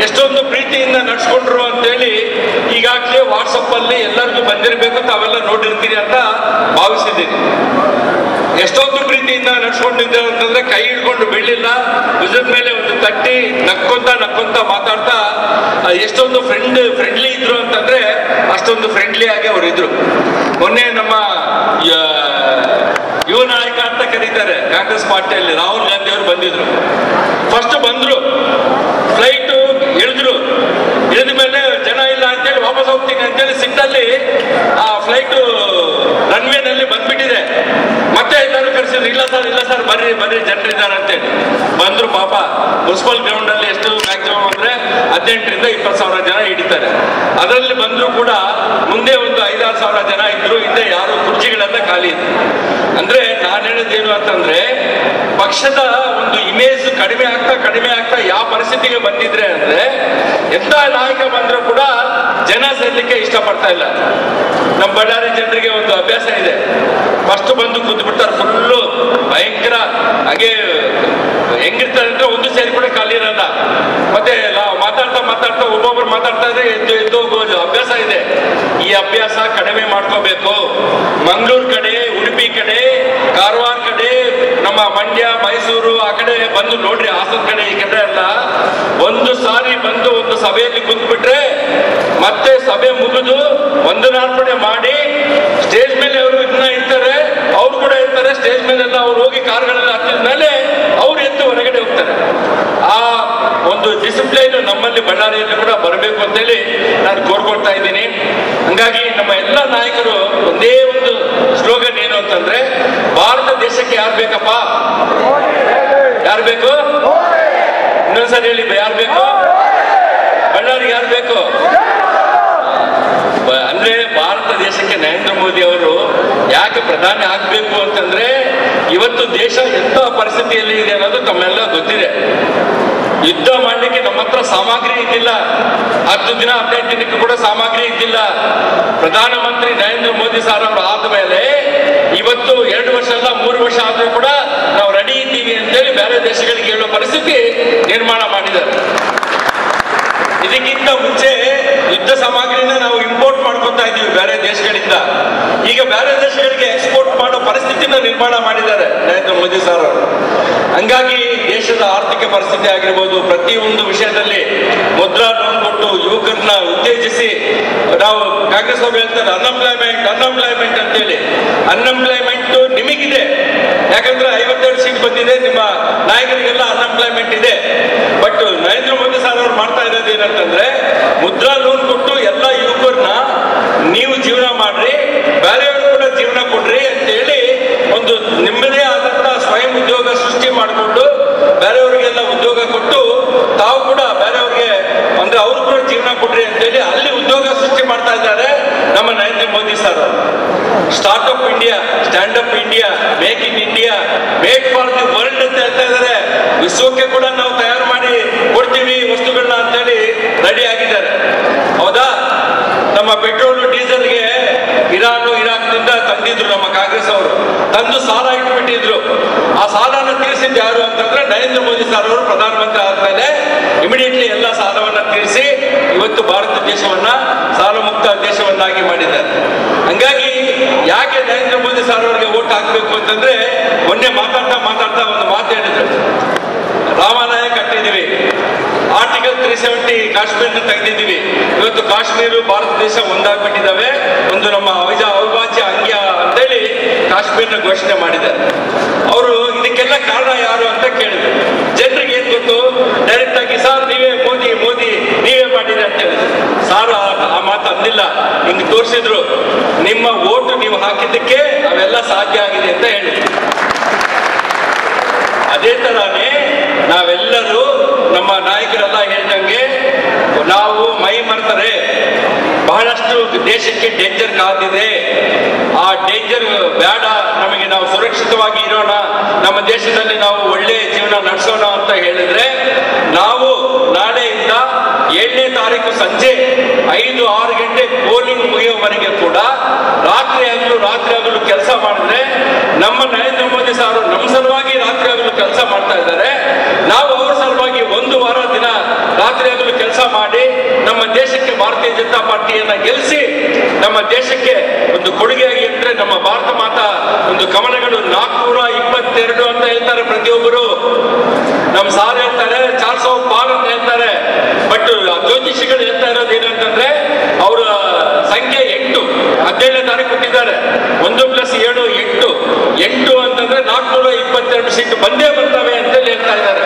ಎಷ್ಟೊಂದು ಪ್ರೀತಿಯಿಂದ ನಡ್ಸ್ಕೊಂಡ್ರು ಅಂತೇಳಿ ಈಗಾಗಲೇ ವಾಟ್ಸಪ್ ಅಲ್ಲಿ ಎಲ್ಲರಿಗೂ ಬಂದಿರಬೇಕು ತಾವೆಲ್ಲ ನೋಡಿರ್ತೀರಿ ಅಂತ ಭಾವಿಸಿದ್ದೀನಿ ಎಷ್ಟೊಂದು ಪ್ರೀತಿಯಿಂದ ನಡ್ಸ್ಕೊಂಡಿದ್ದಾರೆ ಅಂತಂದ್ರೆ ಕೈ ಹಿಡ್ಕೊಂಡು ಬೀಳಿಲ್ಲ ಭುಜದ ಮೇಲೆ ಒಂದು ತಟ್ಟಿ ನಕ್ಕೊಂತ ನಕ್ಕೊಂತ ಮಾತಾಡ್ತಾ ಆ, ಎಷ್ಟೊಂದು ಫ್ರೆಂಡ್ ಫ್ರೆಂಡ್ಲಿ ಇದ್ರು ಅಂತಂದ್ರೆ ಅಷ್ಟೊಂದು ಫ್ರೆಂಡ್ಲಿ ಆಗಿ ಅವರು ಇದ್ರು ಮೊನ್ನೆ ನಮ್ಮ ಯ- ಯುವ ನಾಯಕ ಅಂತ ಕರೀತಾರೆ ಕಾಂಗ್ರೆಸ್ ಪಾರ್ಟಿಯಲ್ಲಿ ರಾಹುಲ್ ಗಾಂಧಿ ಅವರು ಬಂದಿದ್ರು ಫಸ್ಟ್ ಬಂದ್ರು ಫ್ಲೈಟು ಇಳಿದ್ರು ಇಳಿದ ಮೇಲೆ ಜನ ಇಲ್ಲ ಅಂತೇಳಿ ವಾಪಸ್ ಹೋಗ್ತೀನಿ ಅಂತೇಳಿ ಸಿಟ್ಟಲ್ಲಿ ಆ ಫ್ಲೈಟು ರನ್ವೇನಲ್ಲಿ ಬಂದ್ಬಿಟ್ಟಿದೆ ಮತ್ತೆ ಎಲ್ಲರೂ ಕರೆಸಿದ್ರು ಇಲ್ಲ ಸರ್ ಇಲ್ಲ ಸರ್ ಬರ್ರಿ ಬರ್ರಿ ಜನರಿದ್ದಾರೆ ಅಂತೇಳಿ ಬಂದ್ರು ಪಾಪ ಮುನ್ಸಿಪಲ್ ಗ್ರೌಂಡ್ ಅಲ್ಲಿ ಎಷ್ಟು ಮ್ಯಾಕ್ಸಿಮಮ್ ಅಂದ್ರೆ ಹದಿನೆಂಟರಿಂದ ಇಪ್ಪತ್ತು ಸಾವಿರ ಜನ ಹಿಡಿತಾರೆ ಅದರಲ್ಲಿ ಬಂದ್ರು ಕೂಡ ಮುಂದೆ ಒಂದು ಐದಾರು ಸಾವಿರ ಜನ ಇದ್ರು ಹಿಂದೆ ಯಾರು ಕುರ್ಚಿಗಳೆಲ್ಲ ಖಾಲಿ ಇತ್ತು ಅಂದ್ರೆ ನಾನು ಹೇಳೋದೇನು ಅಂತಂದ್ರೆ ಪಕ್ಷದ ಒಂದು ಇಮೇಜ್ ಕಡಿಮೆ ಆಗ್ತಾ ಕಡಿಮೆ ಆಗ್ತಾ ಯಾವ ಪರಿಸ್ಥಿತಿಗೆ ಬಂದಿದ್ರೆ ಅಂದ್ರೆ ಎಂತ ನಾಯಕ ಬಂದ್ರು ಕೂಡ ಜನ ಸೇರ್ಲಿಕ್ಕೆ ಇಷ್ಟಪಡ್ತಾ ಇಲ್ಲ ನಮ್ಮ ಬಳ್ಳಾರಿ ಜನರಿಗೆ ಒಂದು ಅಭ್ಯಾಸ ಇದೆ ಫಸ್ಟ್ ಬಂದು ಕೂತು ಬಿಡ್ತಾರೆ ಫುಲ್ಲು ಭಯಂಕರ ಹಾಗೆ ಹೆಂಗಿರ್ತಾರೆ ಅಂದ್ರೆ ಒಂದು ಸೇರಿ ಕೂಡ ಖಾಲಿ ಇರಲ್ಲ ಮತ್ತೆ ನಾವು ಮಾತಾಡ್ತಾ ಮಾತಾಡ್ತಾ ಒಬ್ಬೊಬ್ರು ಮಾತಾಡ್ತಾ ಇದ್ರೆ ಎದ್ದು ಎದ್ದು ಹೋಗೋದು ಅಭ್ಯಾಸ ಇದೆ ಈ ಅಭ್ಯಾಸ ಕಡಿಮೆ ಮಾಡ್ಕೋಬೇಕು ಮಂಗಳೂರು ಕಡೆ ಉಡುಪಿ ಕಡೆ ಕಾರವಾರ ಕಡೆ ನಮ್ಮ ಮಂಡ್ಯ ಮೈಸೂರು ಆ ಕಡೆ ಬಂದು ನೋಡ್ರಿ ಹಾಸನ ಕಡೆ ಈ ಕಡೆ ಎಲ್ಲ ಒಂದು ಸಾರಿ ಬಂದು ಒಂದು ಸಭೆಯಲ್ಲಿ ಕುಂತ್ಬಿಟ್ರೆ ಮತ್ತೆ ಸಭೆ ಮುಗಿದು ಒಂದು ನಾರ್ಪಣೆ ಮಾಡಿ ಸ್ಟೇಜ್ ಮೇಲೆ ಅವರು ಇನ್ನ ಇರ್ತಾರೆ ಅವ್ರು ಕೂಡ ಇರ್ತಾರೆ ಸ್ಟೇಜ್ ಮೇಲೆಲ್ಲ ಅವ್ರು ಹೋಗಿ ಕಾರ್ಗಳೆಲ್ಲ ಹತ್ತಿದ ಮೇಲೆ ಅವ್ರು ಎದ್ದು ಹೊರಗಡೆ ಹೋಗ್ತಾರೆ ಆ ಒಂದು ಡಿಸಿಪ್ಲೈನ್ ನಮ್ಮಲ್ಲಿ ಬಳ್ಳಾರಿಯಲ್ಲಿ ಕೂಡ ಬರಬೇಕು ಅಂತೇಳಿ ನಾನು ಕೋರ್ಕೊಳ್ತಾ ಇದ್ದೀನಿ ಹಂಗಾಗಿ ನಮ್ಮ ಎಲ್ಲ ನಾಯಕರು ಒಂದೇ ಒಂದು ಸ್ಲೋಗನ್ ಏನು ಅಂತಂದ್ರೆ ಭಾರತ ದೇಶಕ್ಕೆ ಯಾರು ಬೇಕಪ್ಪ ಯಾರು ಬೇಕು ಇನ್ನೊಂದ್ಸರಿ ಹೇಳಿ ಯಾರು ಬೇಕು ಬಳ್ಳಾರಿಗೆ ಯಾರು ಬೇಕು ಬ- ಅಂದ್ರೆ ಭಾರತ ದೇಶಕ್ಕೆ ನರೇಂದ್ರ ಮೋದಿ ಅವರು ಯಾಕೆ ಪ್ರಧಾನಿ ಆಗ್ಬೇಕು ಅಂತಂದ್ರೆ ಇವತ್ತು ದೇಶ ಎಂತ ಪರಿಸ್ಥಿತಿಯಲ್ಲಿ ಇದೆ ಅನ್ನೋದು ತಮ್ಮೆಲ್ಲ ಗೊತ್ತಿದೆ ಯುದ್ಧ ಮಾಡಲಿಕ್ಕೆ ನಮ್ಮ ಹತ್ರ ಸಾಮಗ್ರಿ ಇದ್ದಿಲ್ಲ ಹತ್ತು ದಿನ ಹದಿನೈದು ದಿನಕ್ಕೆ ಕೂಡ ಸಾಮಗ್ರಿ ಇದ್ದಿಲ್ಲ ಪ್ರಧಾನಮಂತ್ರಿ ನರೇಂದ್ರ ಮೋದಿ ಸರ್ ಅವರು ಆದ್ಮೇಲೆ ಇವತ್ತು ಎರಡು ವರ್ಷ ಅಲ್ಲ ಮೂರು ವರ್ಷ ಆದ್ರೂ ಕೂಡ ನಾವು ರೆಡಿ ಇದ್ದೀವಿ ಅಂತೇಳಿ ಬೇರೆ ದೇಶಗಳಿಗೆ ಹೇಳೋ ಪರಿಸ್ಥಿತಿ ನಿರ್ಮಾಣ ಮಾಡಿದ್ದಾರೆ ಇದಕ್ಕಿಂತ ಮುಂಚೆ ಯುದ್ಧ ಸಾಮಗ್ರಿನ ನಾವು ಇಂಪೋರ್ಟ್ ಮಾಡ್ಕೊತಾ ಇದ್ದೀವಿ ಬೇರೆ ದೇಶಗಳಿಂದ ಈಗ ಬೇರೆ ದೇಶಗಳಿಗೆ ಎಕ್ಸ್ಪೋರ್ಟ್ ಮಾಡೋ ಪರಿಸ್ಥಿತಿನ ನಿರ್ಮಾಣ ಮಾಡಿದ್ದಾರೆ ನರೇಂದ್ರ ಮೋದಿ ಸರ್ ಅವರು ಹಂಗಾಗಿ ದೇಶದ ಆರ್ಥಿಕ ಪರಿಸ್ಥಿತಿ ಆಗಿರ್ಬೋದು ಪ್ರತಿಯೊಂದು ವಿಷಯದಲ್ಲಿ ಮುದ್ರಾ ಲೋನ್ ಕೊಟ್ಟು ಯುವಕರನ್ನ ಉತ್ತೇಜಿಸಿ ನಾವು ಕಾಂಗ್ರೆಸ್ ಅವರು ಹೇಳ್ತಾರೆ ಅನ್ಎಂಪ್ಲಾಯ್ಮೆಂಟ್ ಅನ್ಎಂಪ್ಲಾಯ್ಮೆಂಟ್ ಅಂತೇಳಿ ಅನ್ಎಂಪ್ಲಾಯ್ಮೆಂಟ್ ನಿಮಗಿದೆ ಯಾಕಂದ್ರೆ ಐವತ್ತೆರಡು ಸೀಟ್ ಬಂದಿದೆ ನಿಮ್ಮ ನಾಯಕರಿಗೆಲ್ಲ ಅನ್ಎಂಪ್ಲಾಯ್ಮೆಂಟ್ ಇದೆ ಬಟ್ ನರೇಂದ್ರ ಮೋದಿ ಸರ್ ಅವರು ಮಾಡ್ತಾ ಇರೋದು ಏನಂತಂದ್ರೆ ಮುದ್ರಾ ಲೋನ್ ಕೊಟ್ಟು ಎಲ್ಲ ಯುವಕರನ್ನ ನೀವು ಜೀವನ ಮಾಡ್ರಿ ಬೇರೆಯವರು ಕೂಡ ಜೀವನ ಕೊಡ್ರಿ ಅಂತೇಳಿ ಒಂದು ನಿಮ್ಮದೇ ಆದಂತ ಸ್ವಯಂ ಉದ್ಯೋಗ ಸೃಷ್ಟಿ ಮಾಡಿಕೊಂಡು ಬೇರೆಯವರಿಗೆಲ್ಲ ಉದ್ಯೋಗ ಕೊಟ್ಟು ತಾವು ಕೂಡ ಬೇರೆಯವ್ರಿಗೆ ಅಂದ್ರೆ ಅವ್ರು ಕೂಡ ಜೀವನ ಕೊಡ್ರಿ ಅಂತೇಳಿ ಅಲ್ಲಿ ಉದ್ಯೋಗ ಸೃಷ್ಟಿ ಮಾಡ್ತಾ ಇದ್ದಾರೆ ನಮ್ಮ Narendra Modi sir startup India stand up India make in India make for the world ಅಂತ ಹೇಳ್ತಾ ಇದ್ದಾರೆ ವಿಶ್ವಕ್ಕೆ ಕೂಡ ನಾವು ತಯಾರು ಮಾಡಿ ಕೊಡ್ತೀವಿ ವಸ್ತುಗಳನ್ನ ಅಂತೇಳಿ ರೆಡಿ ಆಗಿದ್ದಾರೆ ಹೌದಾ ನಮ್ಮ ಪೆಟ್ರೋಲ್ ಡೀಸೆಲ್ಗೆ ಇರಾನ್ ಇರಾಕ್ನಿಂದ ತಂದಿದ್ರು ನಮ್ಮ ಕಾಂಗ್ರೆಸ್ ಅವರು ತಂದು ಸಾಲ ಇಟ್ಬಿಟ್ಟಿದ್ರು ಆ ಸಾಲನ ತೀರಿಸಿದ್ದು ಯಾರು ಅಂತಂದ್ರೆ ನರೇಂದ್ರ ಮೋದಿ ಸರ್ ಅವರು ಪ್ರಧಾನಮಂತ್ರಿ ಆದ್ಮೇಲೆ ಇಮಿಡಿಯೇಟ್ಲಿ ಎಲ್ಲ ಸಾಲವನ್ನ ತೀರಿಸಿ ಇವತ್ತು ಭಾರತ ದೇಶವನ್ನ ಸಾಲ ಮುಕ್ತ ದೇಶವನ್ನಾಗಿ ಮಾಡಿದ್ದಾರೆ ಹಂಗಾಗಿ ಯಾಕೆ ನರೇಂದ್ರ ಮೋದಿ ಸರ್ ಅವರಿಗೆ ಓಟ್ ಹಾಕ್ಬೇಕು ಅಂತಂದ್ರೆ ಮೊನ್ನೆ ಮಾತಾಡ್ತಾ ಮಾತಾಡ್ತಾ ಒಂದು ಮಾತು ಹೇಳಿದ್ರು ರಾಮಾಲಯ ಕಟ್ಟಿದೀವಿ ಆರ್ಟಿಕಲ್ ತ್ರೀ ಸೆವೆಂಟಿ ಕಾಶ್ಮೀರ್ನ ತೆಗೆದಿದ್ದೀವಿ ಇವತ್ತು ಕಾಶ್ಮೀರ ಭಾರತ ದೇಶ ಒಂದಾಗ್ಬಿಟ್ಟಿದ್ದಾವೆ ಒಂದು ನಮ್ಮ ಅವಿಜ ಅವಿಭಾಜ್ಯ ಅಂಗ್ಯ ಅಂತೇಳಿ ಕಾಶ್ಮೀರ್ನ ಘೋಷಣೆ ಮಾಡಿದ್ದಾರೆ ಅವರು ಇದಕ್ಕೆಲ್ಲ ಕಾರಣ ಯಾರು ಅಂತ ಕೇಳಿದ್ರು ಜನರಿಗೆ ಏನ್ ಗೊತ್ತು ಡೈರೆಕ್ಟ್ ಆಗಿ ಸರ್ ನೀವೇ ಮೋದಿ ಮೋದಿ ನೀವೇ ಮಾಡಿದೆ ಅಂತ ಹೇಳಿದ್ರು ಸಾರ್ ಆ- ಆ ಮಾತು ಅಂದಿಲ್ಲ ಹಿಂಗ್ ತೋರಿಸಿದ್ರು ನಿಮ್ಮ ಓಟು ನೀವು ಹಾಕಿದ್ದಕ್ಕೆ ಅವೆಲ್ಲ ಸಾಧ್ಯ ಆಗಿದೆ ಅಂತ ಹೇಳಿದ್ರು ಅದೇ ತರಾನೇ ನಾವೆಲ್ಲರೂ ನಮ್ಮ ನಾಯಕರೆಲ್ಲ ಹೇಳ್ದಂಗೆ ನಾವು ಮೈ ಮರೆತರೆ ಬಹಳಷ್ಟು ದೇಶಕ್ಕೆ ಡೇಂಜರ್ ಕಾದಿದೆ ಆ ಡೇಂಜರ್ ಬೇಡ ನಮಗೆ ನಾವು ಸುರಕ್ಷಿತವಾಗಿ ಇರೋಣ ನಮ್ಮ ದೇಶದಲ್ಲಿ ನಾವು ಒಳ್ಳೆ ಜೀವನ ನಡೆಸೋಣ ಅಂತ ಹೇಳಿದ್ರೆ ನಾವು ನಾಳೆಯಿಂದ ಏಳನೇ ತಾರೀಕು ಸಂಜೆ ಐದು ಆರು ಗಂಟೆ ಪೋಲಿಂಗ್ ಮುಗಿಯುವವರೆಗೆ ಕೂಡ ರಾತ್ರಿ ಆಗಲು ರಾತ್ರಿ ಆಗಲು ಕೆಲಸ ಮಾಡಿದ್ರೆ ನಮ್ಮ ನರೇಂದ್ರ ಮೋದಿ ಸಾರು ನಮ್ಮ ಸಲುವಾಗಿ ರಾತ್ರಿ ಆಗಲು ಕೆಲಸ ಮಾಡ್ತಾ ಇದ್ದಾರೆ ನಾವು ಅವ್ರ ಸಲುವಾಗಿ ಒಂದು ವಾರ ದಿನ ರಾತ್ರಿ ಆಗಲು ಕೆಲಸ ಮಾಡಿ ನಮ್ಮ ದೇಶಕ್ಕೆ ಭಾರತೀಯ ಜನತಾ ಪಾರ್ಟಿಯನ್ನ ಗೆಲ್ಲಿಸಿ ನಮ್ಮ ದೇಶಕ್ಕೆ ಒಂದು ಕೊಡುಗೆಯಾಗಿ ಅಂದ್ರೆ ನಮ್ಮ ಭಾರತ ಮಾತಾ ಒಂದು ಕಮಲಗಳು ನಾಲ್ಕುನೂರ ಇಪ್ಪತ್ತೆರಡು ಅಂತ ಹೇಳ್ತಾರೆ ಪ್ರತಿಯೊಬ್ಬರು ನಮ್ಮ ಸಾರ್ ಹೇಳ್ತಾರೆ ಚಾರ್ ಸೌ ಪಾರ್ ಅಂತ ಹೇಳ್ತಾರೆ ಬಟ್ ಜ್ಯೋತಿಷಿಗಳು ಹೇಳ್ತಾ ಇರೋದು ಏನಂತಂದ್ರೆ ಅವರ ಸಂಖ್ಯೆ ಎಂಟು ಹದಿನೇಳನೇ ತಾರೀಕು ಕೊಟ್ಟಿದ್ದಾರೆ ಒಂದು ಪ್ಲಸ್ ಏಳು ಎಂಟು ಎಂಟು ಅಂತಂದ್ರೆ ನಾಲ್ಕುನೂರ ಇಪ್ಪತ್ತೆರಡು ಸೀಟ್ ಬಂದೇ ಬರ್ತವೆ ಅಂತೇಳಿ ಹೇಳ್ತಾ ಇದ್ದಾರೆ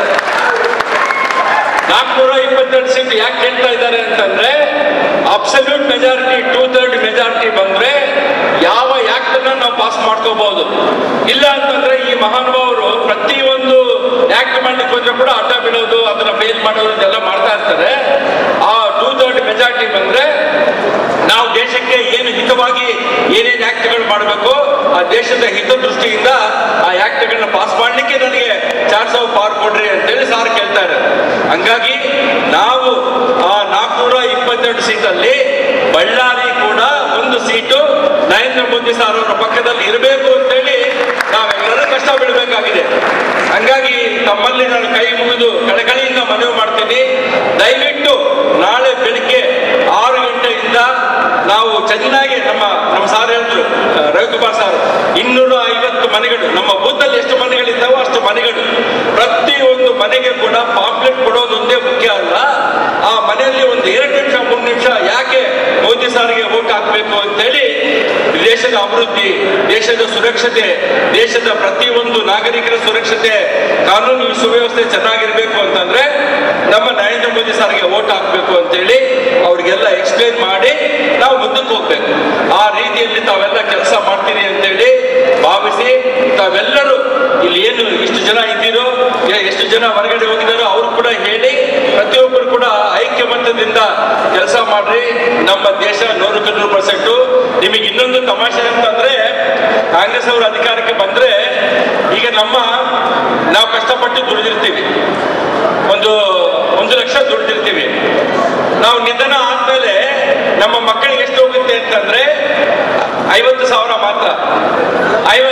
ನಾಲ್ಕುನೂರ ಇಪ್ಪತ್ತೆರಡು ಸೀಟ್ ಯಾಕೆ ಹೇಳ್ತಾ ಇದ್ದಾರೆ ಅಂತಂದ್ರೆ absolute majority two third majority ಬಂದ್ರೆ ಯಾವ ಆಕ್ಟ್ ಅನ್ನ ನಾವು ಪಾಸ್ ಮಾಡ್ಕೋಬಹುದು ಇಲ್ಲ ಅಂತಂದ್ರೆ ಈ ಮಹಾನುಭಾವರು ಪ್ರತಿಯೊಂದು ಆಕ್ಟ್ ಮಾಡ್ಲಿಕ್ಕೆ ಹೋದ್ರೆ ಕೂಡ ಅಡ್ಡ ಬೀಳೋದು ಅದನ್ನ ಫೇಲ್ ಮಾಡೋದು ಇದೆಲ್ಲ ಮಾಡ್ತಾ ಇರ್ತಾರೆ ಆ ಟೂ ಥರ್ಡ್ ಮೆಜಾರಿಟಿ ಬಂದ್ರೆ ನಾವು ದೇಶಕ್ಕೆ ಏನು ಹಿತವಾಗಿ ಏನೇನು ಆಕ್ಟ್ಗಳು ಮಾಡಬೇಕು ಆ ದೇಶದ ಹಿತದೃಷ್ಟಿಯಿಂದ ಆ ಆಕ್ಟ್ಗಳನ್ನ ಪಾಸ್ ಮಾಡ್ಲಿಕ್ಕೆ ನನಗೆ ಚಾರ್ ಸಾವಿರ ಪಾರ್ ಕೊಡ್ರಿ ಅಂತೇಳಿ ಸಾರ್ ಕೇಳ್ತಾ ಇದ್ದಾರೆ ಹಂಗಾಗಿ ನಾವು ಆ ನಾಲ್ಕುನೂರ ಇಪ್ಪತ್ತೆರಡು ಸೀಟಲ್ಲಿ ಬಳ್ಳಾರಿ ಕೂಡ ಒಂದು ಸೀಟು ನರೇಂದ್ರ ಮೋದಿ ಸಾರ್ ಅವರ ಪಕ್ಕದಲ್ಲಿ ಇರಬೇಕು ಅಂತೇಳಿ ನಾವೆಲ್ಲರೂ ಕಷ್ಟ ಬೀಳಬೇಕಾಗಿದೆ ಹಂಗಾಗಿ ತಮ್ಮಲ್ಲಿ ನಾನು ಕೈ ಮುಗಿದು ಕಳಕಳಿಯಿಂದ ಮನವಿ ಮಾಡ್ತೀನಿ ದಯವಿಟ್ಟು ನಾಳೆ ಬೆಳಿಗ್ಗೆ ಆರು ಗಂಟೆಯಿಂದ ನಾವು ಚೆನ್ನಾಗಿ ನಮ್ಮ ನಮ್ಮ ಸಾರ್ ಹೇಳಿದ್ರು ಆ, ರವಿಕುಮಾರ್ ಸಾರ್ ಇನ್ನೂರ ಐವತ್ತು ಮನೆಗಳು ನಮ್ಮ ಬೂತಲ್ಲಿ ಎಷ್ಟು ಮನೆಗಳಿದ್ದಾವೋ ಅಷ್ಟು ಮನೆಗಳು ಪ್ರತಿಯೊಂದು ಮನೆಗೆ ಕೂಡ ಪಾಂಪ್ಲೆಟ್ ಕೊಡೋದೊಂದೇ ಮುಖ್ಯ ಅಲ್ಲ ಆ ಮನೆಯಲ್ಲಿ ಒಂದು ಎರಡು ನಿಮಿಷ ಮೂರು ನಿಮಿಷ ಯಾಕೆ ಮೋದಿ ಸಾರಿಗೆ ಓಟ್ ಹಾಕಬೇಕು ಅಂತೇಳಿ ದೇಶದ ಅಭಿವೃದ್ಧಿ ದೇಶದ ಸುರಕ್ಷತೆ ದೇಶದ ಪ್ರತಿಯೊಂದು ನಾಗರಿಕರ ಸುರಕ್ಷತೆ ಕಾನೂನು ಸುವ್ಯವಸ್ಥೆ ಚೆನ್ನಾಗಿರ್ಬೇಕು ಅಂತಂದ್ರೆ ನಮ್ಮ ನರೇಂದ್ರ ಮೋದಿ ಸಾರ್ಗೆ ಓಟ್ ಹಾಕಬೇಕು ಅಂತೇಳಿ ಅವ್ರಿಗೆಲ್ಲ ಎಕ್ಸ್ಪ್ಲೇನ್ ಮಾಡಿ ನಾವು ಮುಂದಕ್ಕೆ ಹೋಗ್ಬೇಕು ಆ ರೀತಿಯಲ್ಲಿ ತಾವೆಲ್ಲ ಕೆಲಸ ಮಾಡ್ತೀರಿ ಅಂತೇಳಿ ಭಾವಿಸಿ ತಾವೆಲ್ಲರೂ ಇಲ್ಲಿ ಏನು ಇಷ್ಟು ಜನ ಇದ್ದೀರೋ ಎ- ಎಷ್ಟು ಜನ ಹೊರಗಡೆ ಹೋಗಿದ್ದಾರೋ ಅವ್ರು ಕೂಡ ಹೇಳಿ ಪ್ರತಿಯೊಬ್ಬರು ಕೂಡ ಐಕ್ಯಮತ್ಯದಿಂದ ಕೆಲಸ ಮಾಡ್ರಿ ನಮ್ಮ ದೇಶ ನೂರಕ್ಕೆ ನೂರು ಪರ್ಸೆಂಟ್ ನಿಮಗೆ ಇನ್ನೊಂದು ತಮಾಷೆ ಅಂತಂದ್ರೆ ಕಾಂಗ್ರೆಸ್ ಅವರು ಅಧಿಕಾರಕ್ಕೆ ಬಂದ್ರೆ ಈಗ ನಮ್ಮ ನಾವು ಕಷ್ಟಪಟ್ಟು ದುಡಿದಿರ್ತೀವಿ ಒಂದು ಒಂದು ಲಕ್ಷ ದುಡಿದಿರ್ತೀವಿ ನಾವು ನಿಧನ ಆದ್ಮೇಲೆ ನಮ್ಮ ಮಕ್ಕಳಿಗೆ ಎಷ್ಟು ಹೋಗುತ್ತೆ ಅಂತಂದ್ರೆ ಐವತ್ತು ಸಾವಿರ ಮಾತ್ರ ಐವ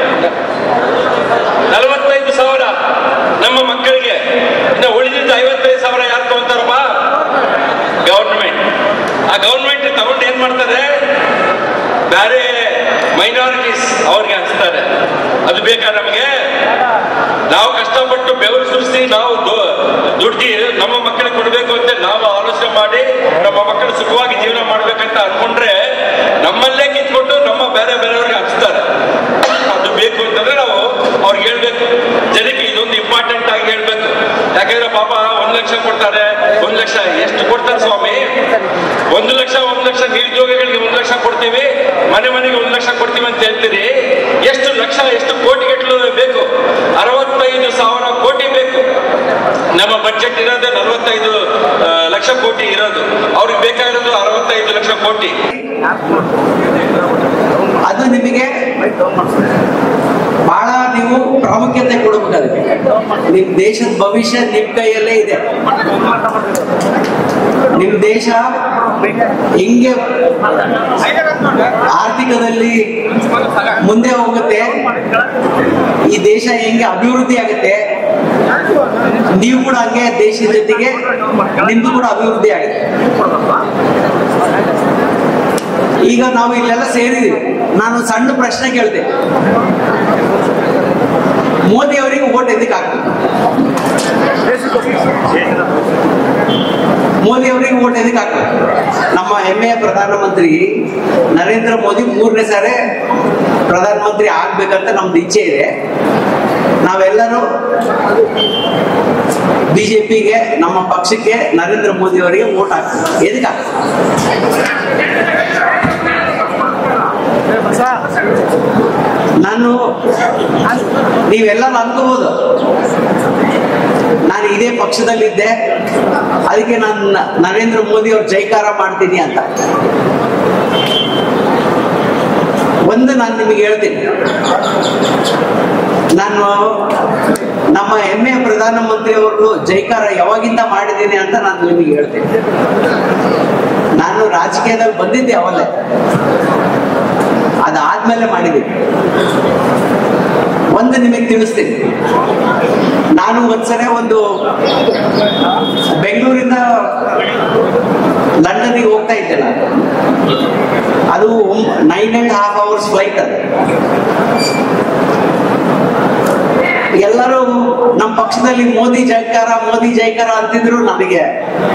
ನಲವತ್ತೈದು ಸಾವಿರ ನಮ್ಮ ಮಕ್ಕಳಿಗೆ ಇನ್ನು ಉಳಿದಿದ್ದ ಐವತ್ತೈದು ಸಾವಿರ ಯಾರು ತಗೊಂತಾರಪ್ಪ ಗೌರ್ಮೆಂಟ್ ಆ ಗೌರ್ಮೆಂಟ್ ತಗೊಂಡು ಏನ್ ಮಾಡ್ತಾರೆ ಬೇರೆ ಮೈನಾರಿಟೀಸ್ ಅವ್ರಿಗೆ ಹಂಚ್ತಾರೆ ಅದು ಬೇಕಾ ನಮಗೆ ನಾವು ಕಷ್ಟಪಟ್ಟು ಬೆವರು ಸುರಿಸಿ ನಾವು ದು- ದುಡ್ಡಿ ನಮ್ಮ ಮಕ್ಕಳಿಗೆ ಕೊಡಬೇಕು ಅಂತ ನಾವು ಆಲೋಚನೆ ಮಾಡಿ ನಮ್ಮ ಮಕ್ಕಳು ಸುಖವಾಗಿ ಜೀವನ ಮಾಡ್ಬೇಕಂತ ಅನ್ಕೊಂಡ್ರೆ ನಮ್ಮಲ್ಲೇ ಕಿತ್ಕೊಂಡು ನಮ್ಮ ಬೇರೆ ಬೇರೆಯವ್ರಿಗೆ ಹಂಚ್ತಾರೆ ಅದು ಬೇಕು ಅಂತಂದ್ರೆ ನಾವು ಅವ್ರಿಗೆ ಹೇಳ್ಬೇಕು ಜನಕ್ಕೆ ಇದೊಂದು ಇಂಪಾರ್ಟೆಂಟ್ ಆಗಿ ಹೇಳ್ಬೇಕು ಯಾಕಂದ್ರೆ ಪಾಪ ಒಂದ್ ಲಕ್ಷ ಕೊಡ್ತಾರೆ ಒಂದ್ ಲಕ್ಷ ಎಷ್ಟು ಕೊಡ್ತಾರೆ ಸ್ವಾಮಿ ಒಂದು ಲಕ್ಷ ಒಂದು ಲಕ್ಷ ನಿರುದ್ಯೋಗಿಗಳಿಗೆ ಒಂದು ಲಕ್ಷ ಕೊಡ್ತೀವಿ ಮನೆ ಮನೆಗೆ ಒಂದು ಲಕ್ಷ ಕೊಡ್ತೀವಿ ಅಂತ ಹೇಳ್ತೀರಿ ಎಷ್ಟು ಲಕ್ಷ ಎಷ್ಟು ಕೋಟಿಗಟ್ಟಲು ಬೇಕು ಅರವತ್ತೈದು ಸಾವಿರ ಕೋಟಿ ಬೇಕು ನಮ್ಮ ಬಜೆಟ್ ಇರೋದೇ ನಲವತ್ತೈದು ಆ, ಲಕ್ಷ ಕೋಟಿ ಇರೋದು ಅವ್ರಿಗೆ ಬೇಕಾಗಿರೋದು ಅರವತ್ತೈದು ಲಕ್ಷ ಕೋಟಿ ಅದು ನಿಮಗೆ ಬಹಳ ನೀವು ಪ್ರಾಮುಖ್ಯತೆ ಕೊಡಬೇಕು ಅದಕ್ಕೆ ನಿಮ್ ದೇಶದ ಭವಿಷ್ಯ ನಿಮ್ ಕೈಯಲ್ಲೇ ಇದೆ ನಿಮ್ ದೇಶ ಹೆಂಗೆ ಆರ್ಥಿಕದಲ್ಲಿ ಮುಂದೆ ಹೋಗುತ್ತೆ ಈ ದೇಶ ಹೆಂಗೆ ಅಭಿವೃದ್ಧಿ ಆಗುತ್ತೆ ನೀವು ಕೂಡ ಹಂಗೆ ದೇಶದ ಜೊತೆಗೆ ನಿಮ್ದು ಕೂಡ ಅಭಿವೃದ್ಧಿ ಆಗುತ್ತೆ ಈಗ ನಾವು ಇಲ್ಲೆಲ್ಲ ಸೇರಿದೀವಿ ನಾನು ಸಣ್ಣ ಪ್ರಶ್ನೆ ಕೇಳ್ತೆ ಮೋದಿ ಅವರಿಗೆ ಓಟ್ ಎದಕ್ಕೆ ಹಾಕ್ಬೇಕು ಮೋದಿ ಅವರಿಗೆ ಓಟ್ ಎದಕ್ಕೆ ಹಾಕ್ಬೇಕು ನಮ್ಮ ಹೆಮ್ಮೆಯ ಪ್ರಧಾನಮಂತ್ರಿ ನರೇಂದ್ರ ಮೋದಿ ಮೂರನೇ ಸಾರಿ ಪ್ರಧಾನಮಂತ್ರಿ ಆಗ್ಬೇಕಂತ ನಮ್ದು ಇಚ್ಛೆ ಇದೆ ನಾವೆಲ್ಲರೂ ಬಿಜೆಪಿಗೆ ನಮ್ಮ ಪಕ್ಷಕ್ಕೆ ನರೇಂದ್ರ ಮೋದಿ ಅವರಿಗೆ ಓಟ್ ಹಾಕ್ಬೇಕು ಎದಕ್ಕೆ ಹಾಕ್ಬೇಕು ನಾನು ನೀವೆಲ್ಲ ಅನ್ಕೋಬಹುದು ನಾನು ಇದೇ ಪಕ್ಷದಲ್ಲಿದ್ದೆ ಅದಕ್ಕೆ ನಾನು ನ- ನರೇಂದ್ರ ಮೋದಿ ಅವ್ರ ಜೈಕಾರ ಮಾಡ್ತೀನಿ ಅಂತ ಒಂದು ನಾನು ನಿಮಗೆ ಹೇಳ್ತೀನಿ ನಾನು ನಮ್ಮ ಹೆಮ್ಮೆಯ ಪ್ರಧಾನಮಂತ್ರಿ ಅವರು ಜೈಕಾರ ಯಾವಾಗಿಂದ ಮಾಡಿದ್ದೀನಿ ಅಂತ ನಾನು ನಿಮಗೆ ಹೇಳ್ತೀನಿ ನಾನು ರಾಜಕೀಯದಲ್ಲಿ ಬಂದಿದ್ದೆ ಅವಲ್ಲೇ ಅದಾದ್ಮೇಲೆ ಮಾಡಿದ್ದೀನಿ ಒಂದು ನಿಮಗೆ ತಿಳಿಸ್ತೀನಿ ನಾನು ಒಂದ್ಸಲ ಒಂದು ಬೆಂಗಳೂರಿಂದ ಅವರ್ಸ್ ಫ್ಲೈಟ್ ಅದು ಎಲ್ಲರೂ ನಮ್ಮ ಪಕ್ಷದಲ್ಲಿ ಮೋದಿ ಜೈಕಾರ ಮೋದಿ ಜೈಕಾರ ಅಂತಿದ್ರು ನನಗೆ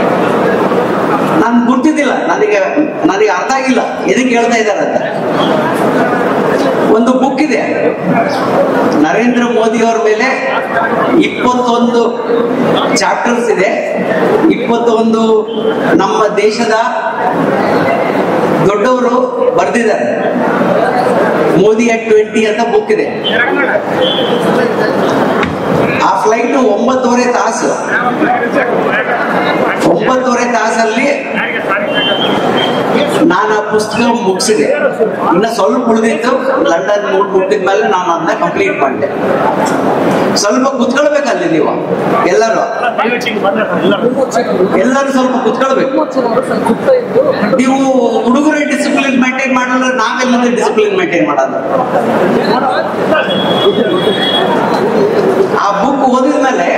ನಾನು ಗುರ್ತಿದ್ದಿಲ್ಲ ನನಗೆ ನನಗೆ ಅರ್ಥ ಆಗಿಲ್ಲ ಎದಕ್ಕೆ ಹೇಳ್ತಾ ಇದ್ದಾರೆ ಅಂತ ಒಂದು ಬುಕ್ ಇದೆ ನರೇಂದ್ರ ಮೋದಿ ಅವ್ರ ಮೇಲೆ ಇಪ್ಪತ್ತೊಂದು ಚಾಪ್ಟರ್ಸ್ ಇದೆ ಇಪ್ಪತ್ತೊಂದು ನಮ್ಮ ದೇಶದ ದೊಡ್ಡವರು ಬರೆದಿದ್ದಾರೆ ಮೋದಿ ಅಟ್ ಟ್ವೆಂಟಿ ಅಂತ ಬುಕ್ ಇದೆ ಆ ಫ್ಲೈಟ್ ಒಂಬತ್ತುವರೆ ತಾಸು ಒಂಬತ್ತುವರೆ ತಾಸಲ್ಲಿ ನಾನು ಆ ಪುಸ್ತಕ ಮುಗಿಸಿದೆ ಇನ್ನ ಸ್ವಲ್ಪ ಉಳಿದಿತ್ತು ಲಂಡನ್ ಮೂಡ್ ಮುಟ್ಟಿದ ಮೇಲೆ ನಾನು ಅದನ್ನ ಕಂಪ್ಲೀಟ್ ಮಾಡಿದೆ ಸ್ವಲ್ಪ ಕುತ್ಕೊಳ್ಬೇಕಲ್ಲಿ ನೀವು ಎಲ್ಲರೂ ಎಲ್ಲರೂ ಸ್ವಲ್ಪ ಕುತ್ಕೊಳ್ಬೇಕು ನೀವು ಹುಡುಗರು ಡಿಸಿಪ್ಲಿನ್ ಮೇಂಟೈನ್ ಮಾಡಲ್ಲ ನಾವೆಲ್ಲ ಡಿಸಿಪ್ಲಿನ್ ಮೇಂಟೈನ್ ಮಾಡೋದು ಆ ಬುಕ್ ಓದಿದ್ಮೇಲೆ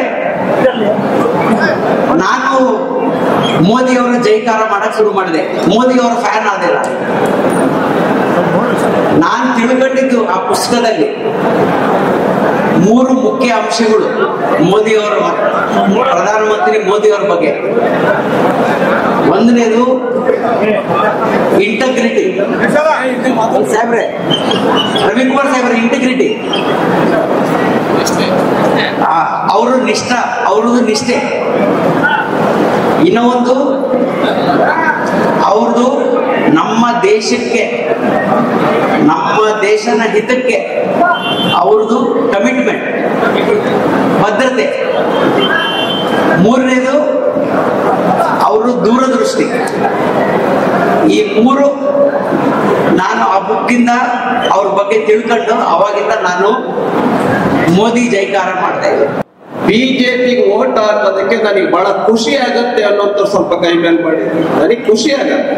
ನಾನು ಮೋದಿ ಅವರ ಜೈಕಾರ ಮಾಡಕ್ ಶುರು ಮಾಡಿದೆ ಮೋದಿ ಅವರ ಫ್ಯಾನ್ ಆದಿಲ್ಲ ನಾನು ತಿಳ್ಕೊಂಡಿದ್ದು ಆ ಪುಸ್ತಕದಲ್ಲಿ ಮೂರು ಮುಖ್ಯ ಅಂಶಗಳು ಮೋದಿ ಅವರ ಪ್ರಧಾನಮಂತ್ರಿ ಮೋದಿ ಅವರ ಬಗ್ಗೆ ಒಂದನೇದು ಇಂಟಗ್ರಿಟಿ ಸಾಹೇಬ್ರೆ ರವಿಕುಮಾರ್ ಸಾಹೇಬ್ರ ಇಂಟಗ್ರಿಟಿ ಅವರು ನಿಷ್ಠ ಅವ್ರದ್ದು ನಿಷ್ಠೆ ಇನ್ನೂ ಒಂದು ಅವ್ರದ್ದು ನಮ್ಮ ದೇಶಕ್ಕೆ ನಮ್ಮ ದೇಶನ ಹಿತಕ್ಕೆ ಅವ್ರದ್ದು ಕಮಿಟ್ಮೆಂಟ್ ಭದ್ರತೆ ಮೂರನೇದು ಅವರು ದೂರದೃಷ್ಟಿ ಈ ಮೂರು ನಾನು ಆ ಬುಕ್ಕಿಂದ ಅವ್ರ ಬಗ್ಗೆ ತಿಳ್ಕೊಂಡು ಅವಾಗಿಂದ ನಾನು ಮೋದಿ ಜೈಕಾರ ಮಾಡ್ತಾ ಇದ್ದೆ ಬಿಜೆಪಿಗೆ ಓಟ್ ಹಾಕೋದಕ್ಕೆ ನನಗೆ ಬಹಳ ಖುಷಿ ಆಗತ್ತೆ ಅನ್ನೋಂಥ ಸ್ವಲ್ಪ ಕೈ ಮೇಲೆ ಮಾಡಿ ನನಗೆ ಖುಷಿ ಆಗತ್ತೆ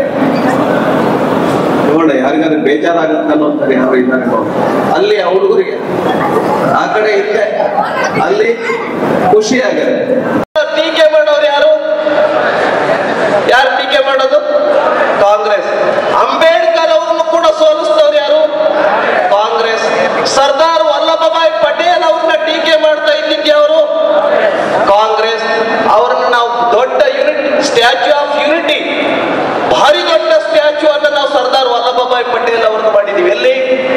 ನೋಡ ಯಾರಿಗಾದ್ರೆ ಬೇಜಾರಾಗತ್ತೆ ಅನ್ನೋಂತಾರೆ ಯಾರು ಇದ್ದಾರೆ ನೋಡಿ. ಅಲ್ಲಿ ಆ ಹುಡುಗರಿಗೆ ಆ ಕಡೆ ಇದ್ದೆ ಅಲ್ಲಿ ಖುಷಿ ಆಗತ್ತೆ ಟೀಕೆ ಮಾಡೋರು ಯಾರು ಯಾರು ಟೀಕೆ ಮಾಡೋದು ಕಾಂಗ್ರೆಸ್ ಅಂಬೇಡ್ಕರ್ ಅವ್ರನ್ನು ಕೂಡ ಸೋಲಿಸ್ತವ್ರು ಯಾರು ಕಾಂಗ್ರೆಸ್ ಸರ್ದಾರ್ ವಲ್ಲಭಭಾಯ್ ಪಟೇಲ್ ಅವ್ರನ್ನ ಟೀಕೆ ಮಾಡ್ತಾ ಇದ್ದಿದ್ದೆ ಅವರು ಕಾಂಗ್ರೆಸ್ ಅವ್ರನ್ನ ನಾವು ದೊಡ್ಡ ಯೂನಿಟ್ ಸ್ಟ್ಯಾಚ್ಯೂ ಆಫ್ ಯೂನಿಟಿ ಭಾರಿ ದೊಡ್ಡ ಸ್ಟ್ಯಾಚ್ಯೂ ಅನ್ನ ನಾವು ಸರ್ದಾರ್ ವಲ್ಲಭಭಾಯ್ ಪಟೇಲ್ ಅವ್ರನ್ನ ಮಾಡಿದೀವಿ ಎಲ್ಲಿ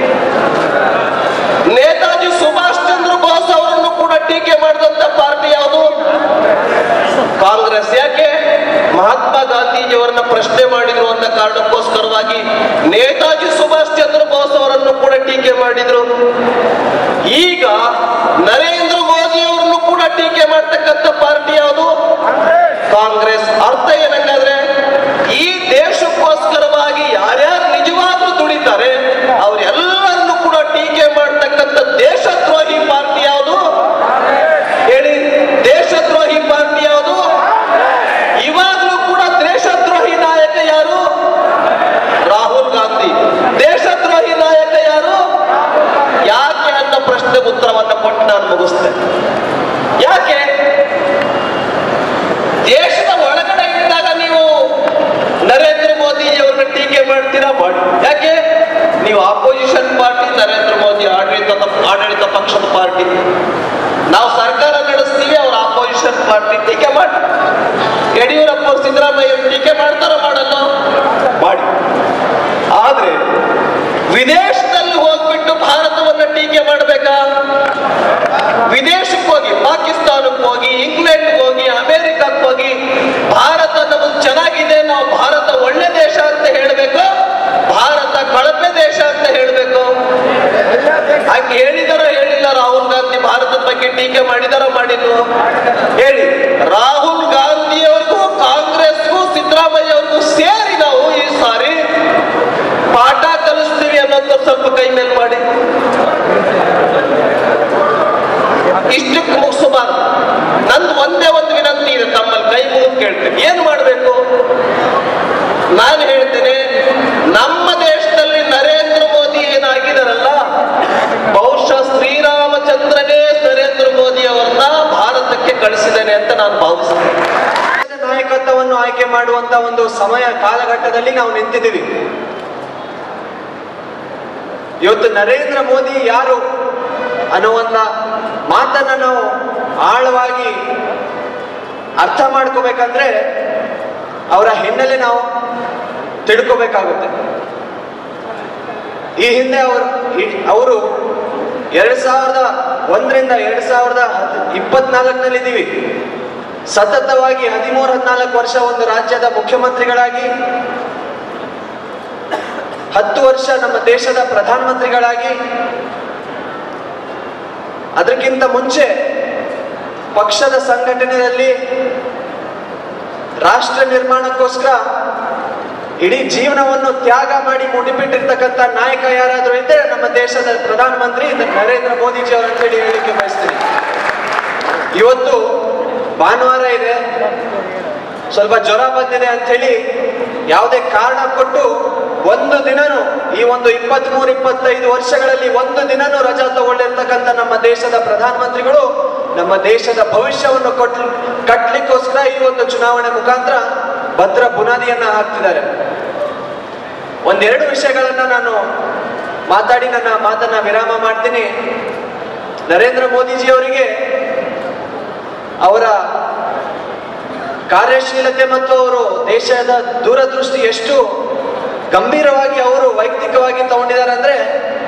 ನೇತಾಜಿ ಸುಭಾಷ್ ಚಂದ್ರ ಬೋಸ್ ಅವರನ್ನು ಕೂಡ ಟೀಕೆ ಮಾಡಿದಂತ ಪಾರ್ಟಿ ಯಾವುದು ಕಾಂಗ್ರೆಸ್ ಯಾಕೆ ಮಹಾತ್ಮ ಗಾಂಧೀಜಿಯವರನ್ನ ಪ್ರಶ್ನೆ ಮಾಡಿದ್ರು ಅನ್ನೋ ಕಾರಣಕ್ಕೋಸ್ಕರವಾಗಿ ನೇತಾಜಿ ಸುಭಾಷ್ ಚಂದ್ರ ಬೋಸ್ ಅವರನ್ನು ಕೂಡ ಟೀಕೆ ಮಾಡಿದ್ರು ಈಗ ನರೇಂದ್ರ ಮೋದಿ ಅವರನ್ನು ಕೂಡ ಟೀಕೆ ಮಾಡ್ತಕ್ಕಂಥ ಪಾರ್ಟಿ ಯಾವುದು ಕಾಂಗ್ರೆಸ್ ಅರ್ಥ ಏನಂಗಾದ್ರೆ ಈ ದೇಶಕ್ಕೋಸ್ಕರವಾಗಿ ಯಾರ್ಯಾರು ನಿಜವಾಗ್ಲೂ ದುಡಿತಾರೆ ಅವರೆಲ್ಲರನ್ನು ಕೂಡ ಟೀಕೆ ಮಾಡ್ತಕ್ಕಂಥ ದೇಶದ್ರೋಹಿ ಪಾರ್ಟಿ ಯಾವುದು ಹೇಳಿ ದೇಶದ್ರೋಹಿ ಪಾರ್ಟಿ ಯಾವುದು ಇವಾಗಲೂ ಕೂಡ ದೇಶದ್ರೋಹಿ ನಾಯಕ ಯಾರು ರಾಹುಲ್ ಗಾಂಧಿ ದೇಶದ್ರೋಹಿ ನಾಯಕ ಯಾರು ಯಾಕೆ ಅನ್ನೋ ಪ್ರಶ್ನೆ ಉತ್ತರವನ್ನ ಕೊಟ್ಟು ನಾನು ಮುಗಿಸ್ತೇನೆ ಯಾಕೆ ದೇಶದ ಒಳಗಡೆ ಇದ್ದಾಗ ನೀವು ನರೇಂದ್ರ ಮೋದಿ ಅವರನ್ನ ಟೀಕೆ ಮಾಡ್ತೀರಾ ಮಾಡಿ ಯಾಕೆ ನೀವು ಆಪೋಸಿಷನ್ ಪಾರ್ಟಿ ನರೇಂದ್ರ ಮೋದಿ ಆಡಳಿತ ಆಡಳಿತ ಪಕ್ಷದ ಪಾರ್ಟಿ ನಾವು ಸರ್ಕಾರ ನಡೆಸ್ತೀವಿ ಅವ್ರ ಆಪೋಸಿಷನ್ ಪಾರ್ಟಿ ಟೀಕೆ ಮಾಡಿ ಯಡಿಯೂರಪ್ಪ ಅವ್ರು ಸಿದ್ದರಾಮಯ್ಯ ಅವ್ರು ಟೀಕೆ ಮಾಡ್ತಾರೋ ಮಾಡಲ್ಲ ಮಾಡಿ ಆದ್ರೆ ವಿದೇಶದಲ್ಲಿ ಹೋಗ್ಬಿಟ್ಟು ಭಾರತವನ್ನ ಟೀಕೆ ಮಾಡ್ಬೇಕಾ ವಿದೇಶಕ್ಕೆ ಹೋಗಿ ಪಾಕಿಸ್ತಾನಕ್ಕೆ ಹೋಗಿ ಇಂಗ್ಲೆಂಡ್ಗೆ ಹೋಗಿ ಅಮೆರಿಕಕ್ಕೆ ಹೋಗಿ ಭಾರತ ನಮಗೆ ಚೆನ್ನಾಗಿದೆ ನಾವು ಭಾರತ ಒಳ್ಳೆ ದೇಶ ಅಂತ ಹೇಳ್ಬೇಕು ಭಾರತ ಕಳಪೆ ದೇಶ ಅಂತ ಹೇಳ್ಬೇಕು ಹಾಗೆ ಹೇಳಿದಾರೋ ಹೇಳಿಲ್ಲ ರಾಹುಲ್ ಗಾಂಧಿ ಭಾರತದ ಬಗ್ಗೆ ಟೀಕೆ ಮಾಡಿದಾರೋ ಮಾಡಿಲ್ವೋ ಹೇಳಿ ರಾಹುಲ್ ಗಾಂಧಿ ಅವ್ರಿಗೂ ಕಾಂಗ್ರೆಸ್ಗೂ ಸಿದ್ದರಾಮಯ್ಯ ಅವ್ರಿಗೂ ಸೇರಿ ನಾವು ಈ ಸಾರಿ ಪಾಠ ಕಲಿಸ್ತೀವಿ ಅನ್ನೋದು ಸ್ವಲ್ಪ ಕೈ ಮೇಲೆ ಮಾಡಿ ಇಷ್ಟಕ್ಕೆ ಮುಗಿಸಬಾರ್ದು ನಂದು ಒಂದೇ ಒಂದು ವಿನಂತಿ ಇದೆ ತಮ್ಮಲ್ಲಿ ಕೈ ಮುಗಿದು ಕೇಳ್ತೇನೆ ಏನ್ ಮಾಡ್ಬೇಕು ನಾನು ಹೇಳ್ತೇನೆ ನಮ್ಮ ದೇಶದಲ್ಲಿ ನರೇಂದ್ರ ಮೋದಿ ಏನಾಗಿದಾರಲ್ಲ ಬಹುಶಃ ಶ್ರೀರಾಮಚಂದ್ರನೇ ನರೇಂದ್ರ ಮೋದಿ ಅವರನ್ನ ಭಾರತಕ್ಕೆ ಕಳಿಸಿದ್ದೇನೆ ಅಂತ ನಾನು ಭಾವಿಸ್ತೇನೆ ನಾಯಕತ್ವವನ್ನು ಆಯ್ಕೆ ಮಾಡುವಂತ ಒಂದು ಸಮಯ ಕಾಲಘಟ್ಟದಲ್ಲಿ ನಾವು ನಿಂತಿದ್ದೀವಿ ಇವತ್ತು ನರೇಂದ್ರ ಮೋದಿ ಯಾರು ಅನ್ನುವಂಥ ಮಾತನ್ನ ನಾವು ಆಳವಾಗಿ ಅರ್ಥ ಮಾಡ್ಕೋಬೇಕಂದ್ರೆ ಅವರ ಹಿನ್ನೆಲೆ ನಾವು ತಿಳ್ಕೋಬೇಕಾಗುತ್ತೆ ಈ ಹಿಂದೆ ಅವರು ಅವರು ಎರಡ್ ಸಾವಿರದ ಒಂದರಿಂದ ಎರಡ್ ಸಾವಿರದ ಇಪ್ಪತ್ನಾಲ್ಕನಲ್ಲಿ ಇದ್ದೀವಿ ಸತತವಾಗಿ ಹದಿಮೂರು ಹದಿನಾಲ್ಕು ವರ್ಷ ಒಂದು ರಾಜ್ಯದ ಮುಖ್ಯಮಂತ್ರಿಗಳಾಗಿ ಹತ್ತು ವರ್ಷ ನಮ್ಮ ದೇಶದ ಪ್ರಧಾನಮಂತ್ರಿಗಳಾಗಿ ಅದಕ್ಕಿಂತ ಮುಂಚೆ ಪಕ್ಷದ ಸಂಘಟನೆಯಲ್ಲಿ ರಾಷ್ಟ್ರ ನಿರ್ಮಾಣಕ್ಕೋಸ್ಕರ ಇಡೀ ಜೀವನವನ್ನು ತ್ಯಾಗ ಮಾಡಿ ಮುಡಿಪಿಟ್ಟಿರ್ತಕ್ಕಂಥ ನಾಯಕ ಯಾರಾದರೂ ಇದ್ದರೆ ನಮ್ಮ ದೇಶದ ಪ್ರಧಾನಮಂತ್ರಿ ನರೇಂದ್ರ ಮೋದಿಜಿ ಅವರು ಅಂತ ಹೇಳಿ ಹೇಳಲಿಕ್ಕೆ ಬಯಸ್ತೀನಿ ಇವತ್ತು ಭಾನುವಾರ ಇದೆ ಸ್ವಲ್ಪ ಜ್ವರ ಬಂದಿದೆ ಅಂತ ಹೇಳಿ ಯಾವುದೇ ಕಾರಣ ಕೊಟ್ಟು ಒಂದು ದಿನನೂ ಈ ಒಂದು ಇಪ್ಪತ್ತ್ ಮೂರು ಇಪ್ಪತ್ತೈದು ವರ್ಷಗಳಲ್ಲಿ ಒಂದು ದಿನನೂ ರಜಾ ತಗೊಳ್ಳಿರ್ತಕ್ಕಂಥ ನಮ್ಮ ದೇಶದ ಪ್ರಧಾನಮಂತ್ರಿಗಳು ನಮ್ಮ ದೇಶದ ಭವಿಷ್ಯವನ್ನು ಕೊಟ್ ಕಟ್ಲಿಕ್ಕೋಸ್ಕರ ಈ ಒಂದು ಚುನಾವಣೆ ಮುಖಾಂತರ ಭದ್ರ ಬುನಾದಿಯನ್ನ ಹಾಕ್ತಿದ್ದಾರೆ ಒಂದೆರಡು ವಿಷಯಗಳನ್ನ ನಾನು ಮಾತಾಡಿ ನನ್ನ ಮಾತನ್ನ ವಿರಾಮ ಮಾಡ್ತೀನಿ ನರೇಂದ್ರ ಮೋದಿಜಿ ಅವರಿಗೆ ಅವರ ಕಾರ್ಯಶೀಲತೆ ಮತ್ತು ಅವರು ದೇಶದ ದೂರದೃಷ್ಟಿ ಎಷ್ಟು ಗಂಭೀರವಾಗಿ ಅವರು ವೈಯಕ್ತಿಕವಾಗಿ ತಗೊಂಡಿದ್ದಾರೆ ಅಂದ್ರೆ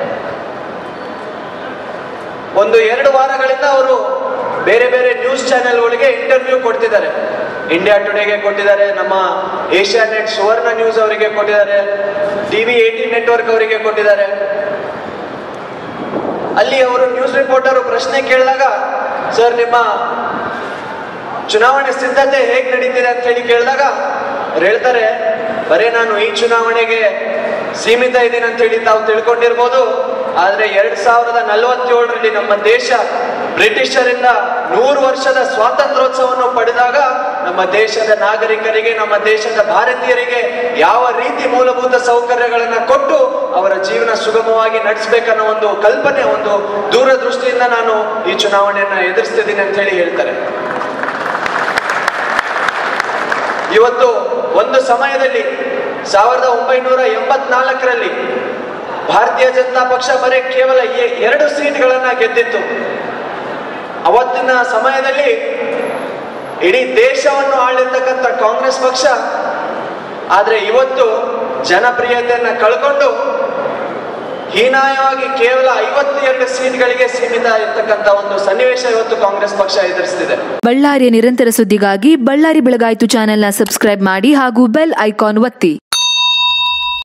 ಒಂದು ಎರಡು ವಾರಗಳಿಂದ ಅವರು ಬೇರೆ ಬೇರೆ ನ್ಯೂಸ್ ಚಾನೆಲ್ಗಳಿಗೆ ಇಂಟರ್ವ್ಯೂ ಕೊಡ್ತಿದ್ದಾರೆ ಇಂಡಿಯಾ ಟುಡೇಗೆ ಕೊಟ್ಟಿದ್ದಾರೆ ನಮ್ಮ ಏಷ್ಯಾ ನೆಟ್ ಸುವರ್ಣ ನ್ಯೂಸ್ ಅವರಿಗೆ ಕೊಟ್ಟಿದ್ದಾರೆ ಟಿವಿ ಏಟೀನ್ ನೆಟ್ವರ್ಕ್ ಅವರಿಗೆ ಕೊಟ್ಟಿದ್ದಾರೆ ಅಲ್ಲಿ ಅವರು ನ್ಯೂಸ್ ರಿಪೋರ್ಟರ್ ಪ್ರಶ್ನೆ ಕೇಳಿದಾಗ ಸರ್ ನಿಮ್ಮ ಚುನಾವಣೆ ಸಿದ್ಧತೆ ಹೇಗೆ ನಡೀತಿದೆ ಅಂತ ಹೇಳಿ ಕೇಳಿದಾಗ ಅವ್ರು ಹೇಳ್ತಾರೆ ಬರೇ ನಾನು ಈ ಚುನಾವಣೆಗೆ ಸೀಮಿತ ಇದ್ದೀನಿ ಅಂತ ಹೇಳಿ ತಾವು ತಿಳ್ಕೊಂಡಿರ್ಬೋದು ಆದ್ರೆ ಎರಡ್ ಸಾವಿರದ ನಲವತ್ತೇಳರಲ್ಲಿ ನಮ್ಮ ದೇಶ ಬ್ರಿಟಿಷರಿಂದ ನೂರು ವರ್ಷದ ಸ್ವಾತಂತ್ರ್ಯೋತ್ಸವವನ್ನು ಪಡೆದಾಗ ನಮ್ಮ ದೇಶದ ನಾಗರಿಕರಿಗೆ ನಮ್ಮ ದೇಶದ ಭಾರತೀಯರಿಗೆ ಯಾವ ರೀತಿ ಮೂಲಭೂತ ಸೌಕರ್ಯಗಳನ್ನ ಕೊಟ್ಟು ಅವರ ಜೀವನ ಸುಗಮವಾಗಿ ನಡೆಸಬೇಕನ್ನೋ ಒಂದು ಕಲ್ಪನೆ ಒಂದು ದೂರದೃಷ್ಟಿಯಿಂದ ನಾನು ಈ ಚುನಾವಣೆಯನ್ನ ಎದುರಿಸ್ತಿದ್ದೀನಿ ಅಂತ ಹೇಳಿ ಹೇಳ್ತಾರೆ ಇವತ್ತು ಒಂದು ಸಮಯದಲ್ಲಿ ಸಾವಿರದ ಒಂಬೈನೂರ ಎಂಬತ್ನಾಲ್ಕರಲ್ಲಿ ಭಾರತೀಯ ಜನತಾ ಪಕ್ಷ ಬರೀ ಕೇವಲ ಎ- ಎರಡು ಸೀಟ್ಗಳನ್ನ ಗೆದ್ದಿತ್ತು ಅವತ್ತಿನ ಸಮಯದಲ್ಲಿ ಇಡೀ ದೇಶವನ್ನು ಆಳಿರ್ತಕ್ಕಂಥ ಕಾಂಗ್ರೆಸ್ ಪಕ್ಷ ಆದ್ರೆ ಇವತ್ತು ಜನಪ್ರಿಯತೆಯನ್ನ ಕಳ್ಕೊಂಡು ಹೀನಾಯವಾಗಿ ಕೇವಲ ಐವತ್ತೆರಡು ಸೀಟ್ಗಳಿಗೆ ಸೀಮಿತ ಇರ್ತಕ್ಕಂಥ ಒಂದು ಸನ್ನಿವೇಶ ಇವತ್ತು ಕಾಂಗ್ರೆಸ್ ಪಕ್ಷ ಎದುರಿಸ್ತಿದೆ ಬಳ್ಳಾರಿಯ ನಿರಂತರ ಸುದ್ದಿಗಾಗಿ ಬಳ್ಳಾರಿ ಬೆಳಗಾಯಿತು ಚಾನೆಲ್ನ ಸಬ್ಸ್ಕ್ರೈಬ್ ಮಾಡಿ ಹಾಗೂ ಬೆಲ್ ಐಕಾನ್ ಒತ್ತಿ